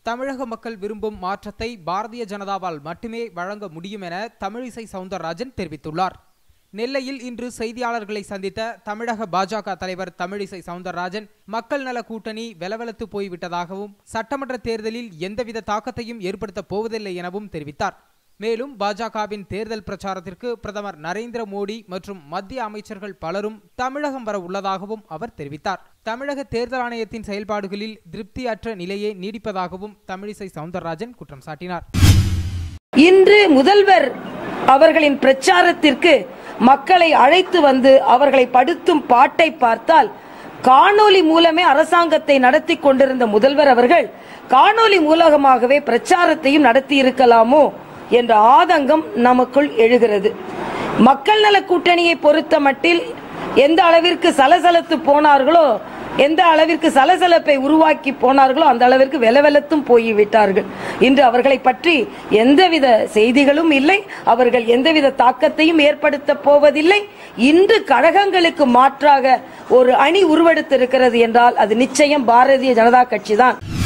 தமிழக மக்கள் விரும்பும் மாற்றத்தை பாரதிய ஜனதாவால் மட்டுமே வழங்க முடியும் என தமிழிசை சவுந்தரராஜன் தெரிவித்துள்ளார் நெல்லையில் இன்று செய்தியாளர்களை சந்தித்த தமிழக பாஜக தலைவர் தமிழிசை சவுந்தரராஜன் மக்கள் நல கூட்டணி வெலவெலத்து போய்விட்டதாகவும் சட்டமன்ற தேர்தலில் எந்தவித தாக்கத்தையும் ஏற்படுத்தப் போவதில்லை எனவும் தெரிவித்தார் மேலும் பாஜகவின் தேர்தல் பிரச்சாரத்திற்கு பிரதமர் நரேந்திர மோடி மற்றும் மத்திய அமைச்சர்கள் பலரும் தமிழகம் வர உள்ளதாகவும் அவர் தெரிவித்தார் தமிழக தேர்தல் ஆணையத்தின் செயல்பாடுகளில் திருப்தியற்ற நிலையே நீடிப்பதாகவும் தமிழிசை சவுந்தரராஜன் குற்றம் சாட்டினார் இன்று முதல்வர் அவர்களின் பிரச்சாரத்திற்கு மக்களை அழைத்து வந்து அவர்களை படுத்தும் பாட்டை பார்த்தால் காணொலி மூலமே அரசாங்கத்தை நடத்தி கொண்டிருந்த முதல்வர் அவர்கள் காணொலி மூலமாகவே பிரச்சாரத்தையும் நடத்தி இருக்கலாமோ என்ற ஆதங்கம் நமக்குள் எழுகிறது மக்கள் நல கூட்டணியை பொறுத்த மட்டில் எந்த அளவிற்கு சலசலத்து போனார்களோ எந்த அளவிற்கு சலசலப்பை உருவாக்கி போனார்களோ அந்த அளவிற்கு வெலவெலத்தும் போய்விட்டார்கள் இன்று அவர்களை பற்றி எந்தவித செய்திகளும் இல்லை அவர்கள் எந்தவித தாக்கத்தையும் ஏற்படுத்த போவதில்லை இன்று கழகங்களுக்கு மாற்றாக ஒரு அணி உருவெடுத்திருக்கிறது என்றால் அது நிச்சயம் பாரதிய ஜனதா கட்சி தான்